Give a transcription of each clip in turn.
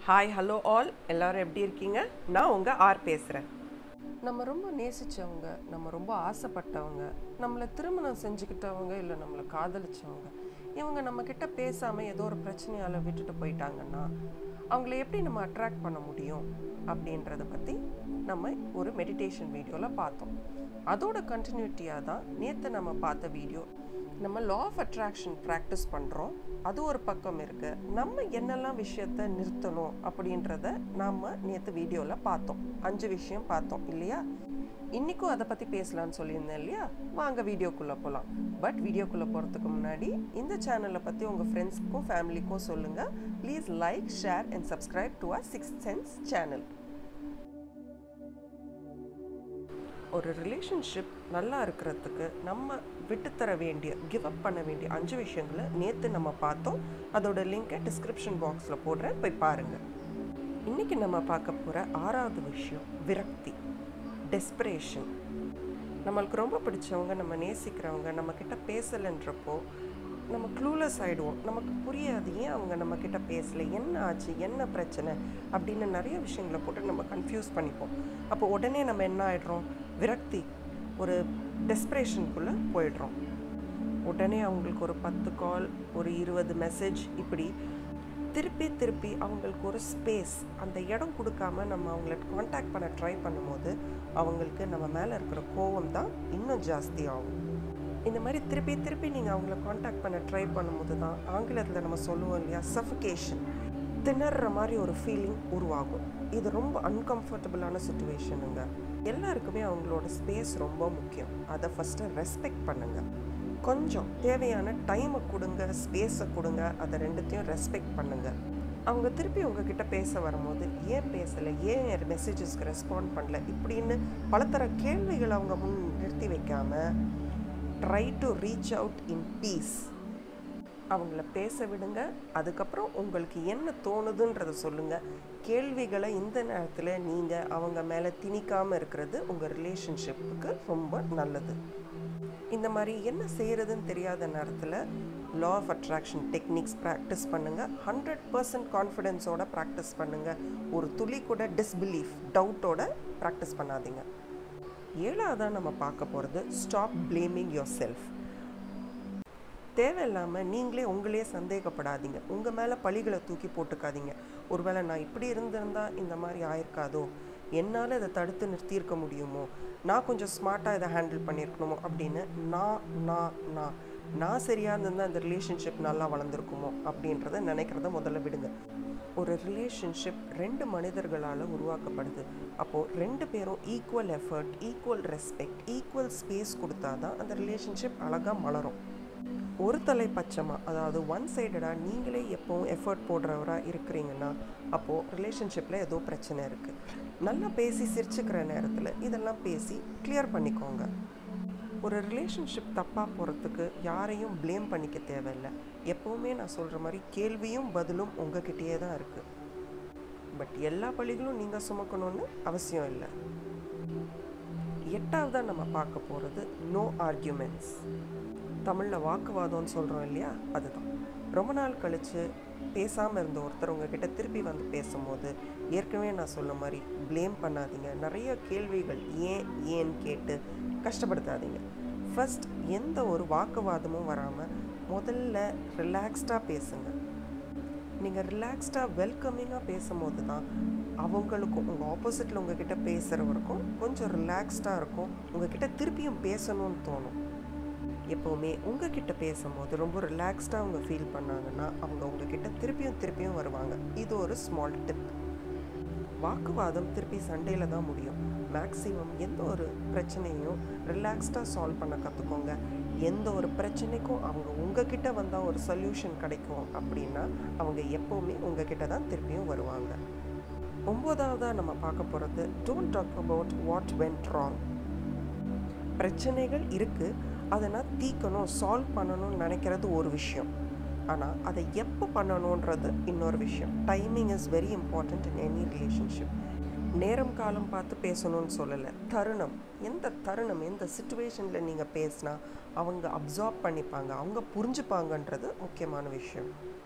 hi hello all எல்லாரும் எப்படி இருக்கீங்க நான் உங்கள் ஆர் பேசுகிறேன் நம்ம ரொம்ப நேசிச்சவங்க நம்ம ரொம்ப ஆசைப்பட்டவங்க நம்மளை திருமணம் செஞ்சுக்கிட்டவங்க இல்லை நம்மளை காதலிச்சவங்க இவங்க நம்ம கிட்ட பேசாமல் ஏதோ ஒரு பிரச்சனையால் விட்டுட்டு போயிட்டாங்கன்னா அவங்கள எப்படி நம்ம அட்ராக்ட் பண்ண முடியும் அப்படின்றத பற்றி நம்ம ஒரு மெடிடேஷன் வீடியோவில் பார்த்தோம் அதோட கண்டினியூட்டியாக தான் நேற்று நம்ம பார்த்த வீடியோ நம்ம லா ஆஃப் அட்ராக்ஷன் ப்ராக்டிஸ் பண்ணுறோம் அது ஒரு பக்கம் இருக்கு நம்ம என்னெல்லாம் விஷயத்த நிறுத்தணும் அப்படின்றத நாம நேற்று வீடியோவில் பார்த்தோம் அஞ்சு விஷயம் பார்த்தோம் இல்லையா இன்றைக்கும் அதை பற்றி பேசலாம்னு சொல்லியிருந்தேன் இல்லையா வாங்க வீடியோக்குள்ளே போகலாம் பட் வீடியோக்குள்ளே போகிறதுக்கு முன்னாடி இந்த சேனலை பற்றி உங்கள் ஃப்ரெண்ட்ஸ்க்கும் ஃபேமிலிக்கும் சொல்லுங்கள் please like share and subscribe to a six sense channel ஒரு ரிலேஷன்ஷிப் நல்லா இருக்கிறதுக்கு நம்ம விட்டுத்தர வேண்டிய கிவ் அப் பண்ண வேண்டிய அஞ்சு விஷயங்களை நேற்று நம்ம பார்த்தோம் அதோட லிங்கை டிஸ்கிரிப்ஷன் பாக்ஸில் போடுறேன் போய் பாருங்கள் இன்றைக்கி நம்ம பார்க்க போகிற ஆறாவது விஷயம் விரக்தி டெஸ்பிரேஷன் நம்மளுக்கு ரொம்ப பிடிச்சவங்க நம்ம நேசிக்கிறவங்க நம்மக்கிட்ட பேசலைன்றப்போ நம்ம க்ளூலெஸ் ஆகிடுவோம் நமக்கு புரியாது ஏன் அவங்க நம்மக்கிட்ட பேசலை என்ன ஆச்சு என்ன பிரச்சனை அப்படின்னு நிறைய விஷயங்களை போட்டு நம்ம கன்ஃபியூஸ் பண்ணிப்போம் அப்போ உடனே நம்ம என்ன ஆகிடுறோம் விரக்தி ஒரு டெஸ்பிரேஷனுக்குள்ளே போயிடுறோம் உடனே அவங்களுக்கு ஒரு பத்து கால் ஒரு இருபது மெசேஜ் இப்படி திருப்பி திருப்பி அவங்களுக்கு ஒரு ஸ்பேஸ் அந்த இடம் கொடுக்காம நம்ம அவங்கள காண்டாக்ட் பண்ண ட்ரை பண்ணும்போது அவங்களுக்கு நம்ம மேலே இருக்கிற கோவம் தான் இன்னும் ஜாஸ்தி ஆகும் இந்த மாதிரி திருப்பி திருப்பி நீங்கள் அவங்கள காண்டாக்ட் பண்ண ட்ரை பண்ணும்போது தான் ஆங்கிலத்தில் நம்ம சொல்லுவோம் இல்லையா சஃபிகேஷன் திணற மாதிரி ஒரு ஃபீலிங் உருவாகும் இது ரொம்ப அன்கம்ஃபர்டபுளான சுச்சுவேஷனுங்க எல்லாருக்குமே அவங்களோட ஸ்பேஸ் ரொம்ப முக்கியம் அதை ஃபஸ்ட்டு ரெஸ்பெக்ட் பண்ணுங்கள் கொஞ்சம் தேவையான டைமை கொடுங்க ஸ்பேஸை கொடுங்க அதை ரெண்டுத்தையும் ரெஸ்பெக்ட் பண்ணுங்க அவங்க திருப்பி உங்ககிட்ட பேச வரும்போது ஏன் பேசலை ஏன் மெசேஜஸ்க்கு ரெஸ்பாண்ட் பண்ணல இப்படின்னு பலதர கேள்விகளை அவங்க முன் நிறுத்தி வைக்காம try to reach out in peace அவங்கள பேச விடுங்க அதுக்கப்புறம் உங்களுக்கு என்ன தோணுதுன்றத சொல்லுங்கள் கேள்விகளை இந்த நேரத்தில் நீங்கள் அவங்க மேலே திணிக்காமல் இருக்கிறது உங்கள் ரிலேஷன்ஷிப்புக்கு ரொம்ப நல்லது இந்த மாதிரி என்ன செய்கிறதுன்னு தெரியாத நேரத்தில் law of attraction techniques practice பண்ணுங்கள் ஹண்ட்ரட் பர்சன்ட் கான்ஃபிடென்ஸோட ப்ராக்டிஸ் பண்ணுங்கள் ஒரு துளி கூட டிஸ்பிலீஃப் டவுட்டோட ப்ராக்டிஸ் பண்ணாதீங்க ஏழாவதாக நம்ம பார்க்க போகிறது ஸ்டாப் பிளேமிங் யோர் செல்ஃப் தேவையில்லாமல் நீங்களே உங்களே சந்தேகப்படாதீங்க உங்கள் மேலே பழிகளை தூக்கி போட்டுக்காதீங்க ஒருவேளை நான் இப்படி இருந்திருந்தா இந்த மாதிரி ஆயிருக்காதோ என்னால் இதை தடுத்து நிறுத்தியிருக்க முடியுமோ நான் கொஞ்சம் ஸ்மார்ட்டாக இதை ஹேண்டில் பண்ணியிருக்கணுமோ அப்படின்னு நான் நான் நான் நான் சரியாக இருந்திருந்தால் இந்த ரிலேஷன்ஷிப் நல்லா வளர்ந்துருக்குமோ அப்படின்றத நினைக்கிறத முதல்ல விடுங்க ஒரு ரிலேஷன்ஷிப் ரெண்டு மனிதர்களால் உருவாக்கப்படுது அப்போது ரெண்டு பேரும் equal effort equal respect equal space கொடுத்தா தான் அந்த ரிலேஷன்ஷிப் அழகாக மலரும் ஒரு தலைப்பட்சமாக அதாவது ஒன் சைடடாக நீங்களே எப்போவும் எஃபர்ட் போடுறவராக இருக்கிறீங்கன்னா அப்போது ரிலேஷன்ஷிப்பில் ஏதோ பிரச்சனை இருக்குது நல்லா பேசி சிரிச்சுக்கிற நேரத்தில் இதெல்லாம் பேசி கிளியர் பண்ணிக்கோங்க ஒரு ரிலேஷன்ஷிப் தப்பாக போகிறதுக்கு யாரையும் ப்ளேம் பண்ணிக்க தேவையில்லை எப்போவுமே நான் சொல்கிற மாதிரி கேள்வியும் பதிலும் உங்ககிட்டயே தான் இருக்குது பட் எல்லா பழிகளும் நீங்கள் சுமக்கணும்னு அவசியம் இல்லை எட்டாவதாக நம்ம பார்க்க போகிறது நோ ஆர்கியூமெண்ட்ஸ் தமிழில் வாக்குவாதம்னு சொல்கிறோம் இல்லையா அதுதான் ரொம்ப நாள் கழித்து பேசாமல் இருந்த ஒருத்தர் உங்ககிட்ட திருப்பி வந்து பேசும்போது ஏற்கனவே நான் சொன்ன மாதிரி ப்ளேம் பண்ணாதீங்க நிறைய கேள்விகள் ஏன் ஏன்னு கேட்டு கஷ்டப்படுத்தாதீங்க ஃபஸ்ட் எந்த ஒரு வாக்குவாதமும் வராமல் முதல்ல ரிலாக்ஸ்டாக பேசுங்க நீங்கள் ரிலாக்ஸ்டாக வெல்கமிங்காக பேசும்போது தான் அவங்களுக்கும் உங்கள் ஆப்போசிட்டில் உங்ககிட்ட பேசுகிறவருக்கும் கொஞ்சம் ரிலாக்ஸ்டாக இருக்கும் உங்ககிட்ட திருப்பியும் பேசணும்னு தோணும் எப்போவுமே உங்ககிட்ட பேசும்போது ரொம்ப ரிலாக்ஸ்டாக அவங்க ஃபீல் பண்ணாங்கன்னா அவங்க உங்ககிட்ட திருப்பியும் திருப்பியும் வருவாங்க இது ஒரு ஸ்மால் டிப் வாக்குவாதம் திருப்பி சண்டேல தான் முடியும் மேக்ஸிமம் எந்த ஒரு பிரச்சனையும் ரிலாக்ஸ்டாக சால்வ் பண்ண கற்றுக்கோங்க எந்த ஒரு பிரச்சனைக்கும் அவங்க உங்ககிட்ட வந்தால் ஒரு சொல்யூஷன் கிடைக்கும் அப்படின்னா அவங்க எப்போவுமே உங்ககிட்ட தான் திருப்பியும் வருவாங்க ஒம்போதாவதாக நம்ம பார்க்க போகிறது don't talk about what went wrong பிரச்சனைகள் இருக்குது அதை நான் தீக்கணும் சால்வ் பண்ணணும்னு நினைக்கிறது ஒரு விஷயம் ஆனால் அதை எப்போ பண்ணணுன்றது இன்னொரு விஷயம் timing is very important in any relationship நேரம் காலம் பார்த்து பேசணும்னு சொல்லலை தருணம் எந்த தருணம் எந்த சுச்சுவேஷனில் நீங்கள் பேசினா அவங்க அப்சார்ப் பண்ணிப்பாங்க அவங்க புரிஞ்சுப்பாங்கன்றது முக்கியமான விஷயம்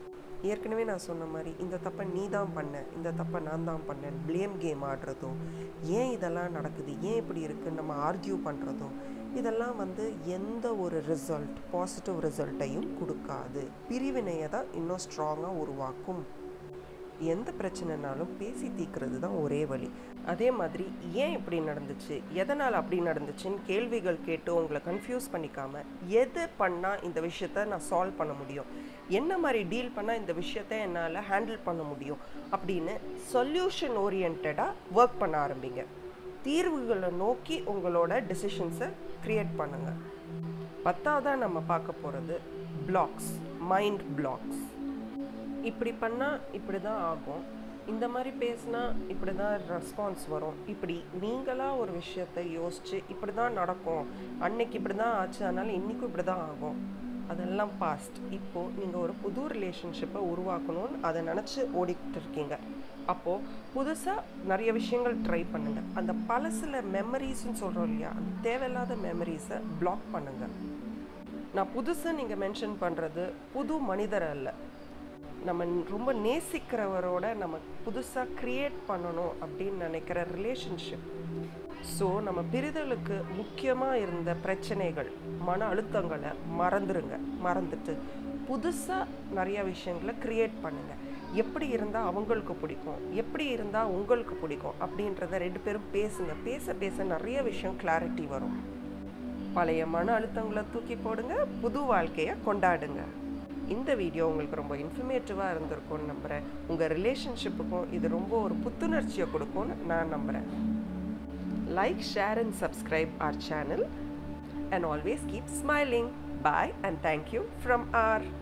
ஏற்கனவே நான் சொன்ன மாதிரி இந்த தப்பை நீ தான் பண்ண இந்த தப்பை நான் தான் பண்ணேன் ப்ளேம் கேம் ஆடுறதும் ஏன் இதெல்லாம் நடக்குது ஏன் இப்படி இருக்குன்னு நம்ம ஆர்கியூ பண்ணுறதும் இதெல்லாம் வந்து எந்த ஒரு ரிசல்ட் பாசிட்டிவ் ரிசல்ட்டையும் கொடுக்காது பிரிவினையை தான் இன்னும் ஸ்ட்ராங்காக உருவாக்கும் எந்த பிரச்சனைனாலும் பேசி தீர்க்கிறது தான் ஒரே வழி அதே மாதிரி ஏன் இப்படி நடந்துச்சு எதனால் அப்படி நடந்துச்சுன்னு கேள்விகள் கேட்டு உங்களை கன்ஃபியூஸ் பண்ணிக்காம எது பண்ணால் இந்த விஷயத்த நான் சால்வ் பண்ண முடியும் என்ன மாதிரி டீல் பண்ணால் இந்த விஷயத்த என்னால் ஹேண்டில் பண்ண முடியும் அப்படின்னு சொல்யூஷன் ஓரியன்டாக ஒர்க் பண்ண ஆரம்பிங்க தீர்வுகளை நோக்கி உங்களோட டெசிஷன்ஸை க்ரியேட் பண்ணுங்கள் பத்தாவதாக நம்ம பார்க்க போகிறது பிளாக்ஸ் மைண்ட் பிளாக்ஸ் இப்படி பண்ணால் இப்படி தான் ஆகும் இந்த மாதிரி பேசினா இப்படி தான் ரெஸ்பான்ஸ் வரும் இப்படி நீங்களாக ஒரு விஷயத்தை யோசித்து இப்படி தான் நடக்கும் அன்னைக்கு இப்படி தான் ஆச்சு அதனால் இன்றைக்கும் இப்படி தான் ஆகும் அதெல்லாம் பாஸ்ட் இப்போது நீங்கள் ஒரு புது ரிலேஷன்ஷிப்பை உருவாக்கணும்னு அதை நினச்சி ஓடிக்கிட்டு இருக்கீங்க அப்போது புதுசாக நிறைய விஷயங்கள் ட்ரை பண்ணுங்கள் அந்த பழசில் மெமரிஸ்ன்னு சொல்கிறோம் இல்லையா அந்த தேவையில்லாத மெமரிஸை பிளாக் பண்ணுங்கள் நான் புதுசாக நீங்கள் மென்ஷன் பண்ணுறது புது மனிதர் அல்ல நம்ம ரொம்ப நேசிக்கிறவரோட நம்ம புதுசாக க்ரியேட் பண்ணணும் அப்படின்னு நினைக்கிற ரிலேஷன்ஷிப் ஸோ நம்ம பிரிதலுக்கு முக்கியமாக இருந்த பிரச்சனைகள் மன அழுத்தங்களை மறந்துடுங்க மறந்துட்டு புதுசாக நிறைய விஷயங்களை க்ரியேட் பண்ணுங்கள் எப்படி இருந்தால் அவங்களுக்கு பிடிக்கும் எப்படி இருந்தால் உங்களுக்கு பிடிக்கும் அப்படின்றத ரெண்டு பேரும் பேசுங்க பேச பேச நிறைய விஷயம் கிளாரிட்டி வரும் பழைய மன அழுத்தங்களை தூக்கி போடுங்க புது வாழ்க்கையை கொண்டாடுங்க இந்த வீடியோ உங்களுக்கு ரொம்ப இன்ஃபர்மேட்டிவாக இருந்திருக்கும்னு நம்புகிறேன் உங்கள் ரிலேஷன்ஷிப்புக்கும் இது ரொம்ப ஒரு புத்துணர்ச்சியை கொடுக்கும்னு நான் நம்புகிறேன் like share and subscribe our channel and always keep smiling bye and thank you from R